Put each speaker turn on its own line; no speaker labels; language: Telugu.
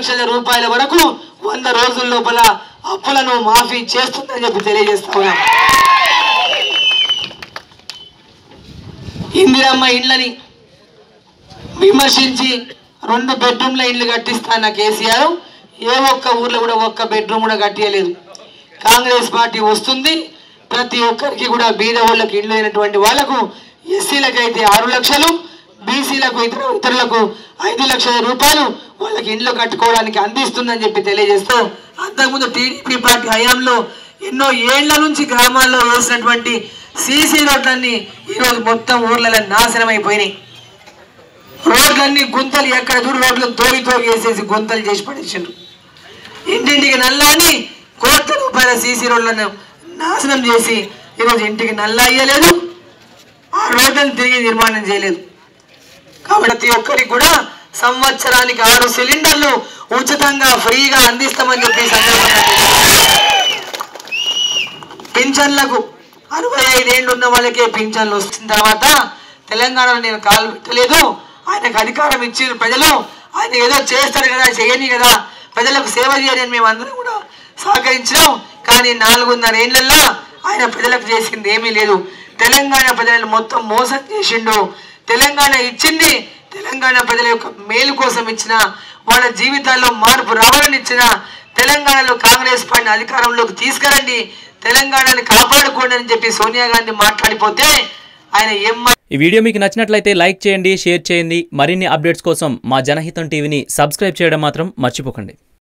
లక్షల రూపాయల వరకు వంద రోజుల లోపల అప్పులను మాఫీ చేస్తుందని చెప్పి తెలియజేస్తా ఉన్నాం ఇందిరమ్మ ఇండ్లని విమర్శించి రెండు బెడ్రూమ్ల ఇండ్లు కట్టిస్తాన్న కేసీఆర్ ఏ ఒక్క ఊర్లో కూడా ఒక్క బెడ్రూమ్ కూడా కట్టియలేదు కాంగ్రెస్ పార్టీ వస్తుంది ప్రతి ఒక్కరికి కూడా బీద వాళ్ళకి ఇల్లు అయినటువంటి వాళ్లకు ఎస్సీలకు అయితే ఆరు లక్షలు బీసీలకు ఇతర ఇతరులకు ఐదు లక్షల రూపాయలు వాళ్ళకి ఇండ్లు కట్టుకోవడానికి అందిస్తుందని చెప్పి తెలియజేస్తూ అంతకుముందు టీడీపీ పార్టీ హయాంలో ఎన్నో ఏళ్ల నుంచి గ్రామాల్లో వేసినటువంటి సీసీ రోడ్లన్నీ ఈరోజు మొత్తం ఊర్లలో నాశనం అయిపోయినాయి రోడ్లన్నీ గుంతలు ఎక్కడ చూడు రోడ్లు తోగి తోగి వేసేసి గుంతలు చేసి పడేసిండ్రు ఇంటింటికి నల్ల అని కోట్ల రూపాయల సీసీ రోడ్లను నాశనం చేసి ఈరోజు ఇంటికి నల్ల అయ్యలేదు ఆ రోడ్లను తిరిగి నిర్మాణం చేయలేదు కాబట్టి ప్రతి ఒక్కరికి కూడా సంవత్సరానికి ఆరు సిలిండర్లు ఉచితంగా ఫ్రీగా అందిస్తామని చెప్పి ఈ సందర్భంగా పింఛన్లకు అరవై ఐదేళ్ళు ఉన్న వాళ్ళకే పింఛన్లు వచ్చిన తర్వాత తెలంగాణలో నేను కాలు పెట్టలేదు ఆయనకు అధికారం ఇచ్చిన ప్రజలు ఆయన ఏదో చేస్తారు కదా చేయని కదా ప్రజలకు సేవ చేయని మేము అందరం కూడా సహకరించినాం కానీ నాలుగున్నర ఏళ్ళల్లో ఆయన ప్రజలకు చేసింది ఏమీ లేదు తెలంగాణ ప్రజలను మొత్తం మోసం చేసిండు తెలంగాణ ఇచ్చింది తెలంగాణ ప్రజల యొక్క మేలు కోసం ఇచ్చిన వాళ్ళ జీవితాల్లో మార్పు రావాలని ఇచ్చిన తెలంగాణలో కాంగ్రెస్ పార్టీని అధికారంలోకి తీసుకురండి తెలంగాణని కాపాడుకోండి అని చెప్పి సోనియా గాంధీ మాట్లాడిపోతే ఆయన ఏం మా-
ఈ వీడియో మీకు నచ్చినట్లయితే లైక్ చేయండి షేర్ చేయండి మరిన్ని అప్డేట్స్ కోసం మా జనహితం టీవీని సబ్స్క్రైబ్ చేయడం మాత్రం మర్చిపోకండి